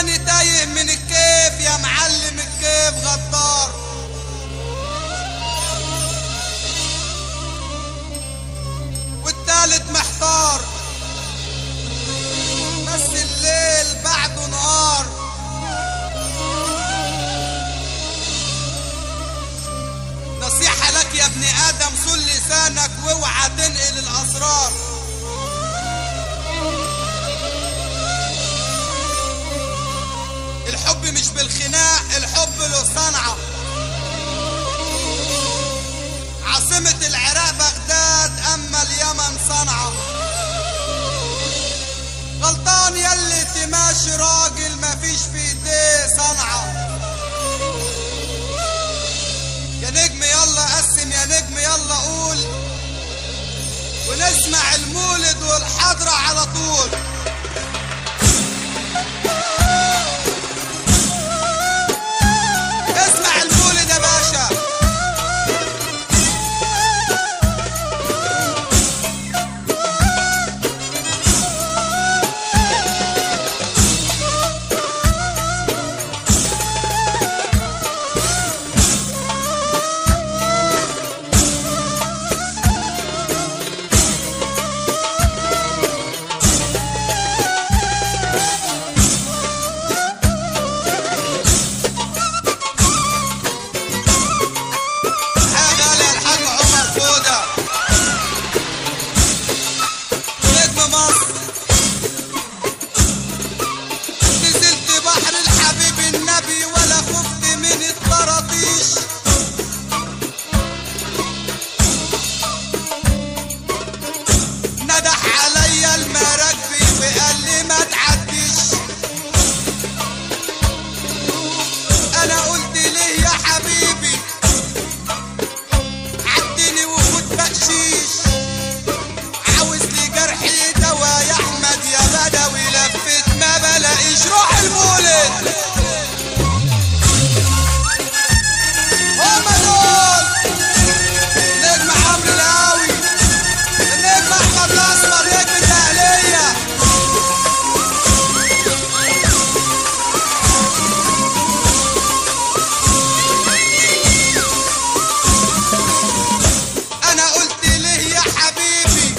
والتاني تايه من الكيف يا معلم الكيف غدار والتالت محتار بس الليل بعده نهار نصيحة لك يا ابن آدم صل لسانك واوعى تنقل الأسرار الحب مش بالخناق الحب له صنعة عاصمة العراق بغداد أما اليمن صنعاء غلطان يلي تماشي راجل مفيش في ايديه صنعة يا نجم يلا قسم يا نجم يلا قول ونسمع المولد والحضرة على طول اسمع المولد يا باشا حاجة على الحاج عمر فودة نجم مصر نزلت بحر الحبيب النبي ولا خفت من الطراطيش ندح عليا المراكبي وقال لي ما تعديش انا قلت ليه يا حبيبي عدني وخد بقشيش عاوز لي جرحي دوا يا احمد يا بدوي لفت ما بلاقيش روح المولد هما دول نجم عمرو القاوي النجم احمد الاسمر نجم الدهليه انا قلت ليه يا حبيبي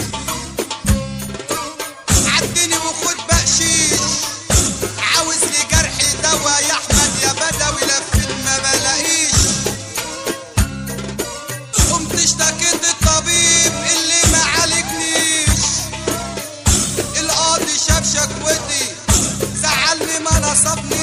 عدني وخد بقشيش عاوز لي جرحي دوا يا احمد يا بدوي لفت ما بلاقيش قمت اشتكيت الطبيب اللي ما عالجنيش القاضي شاف شكوتي زعلني ما نصبني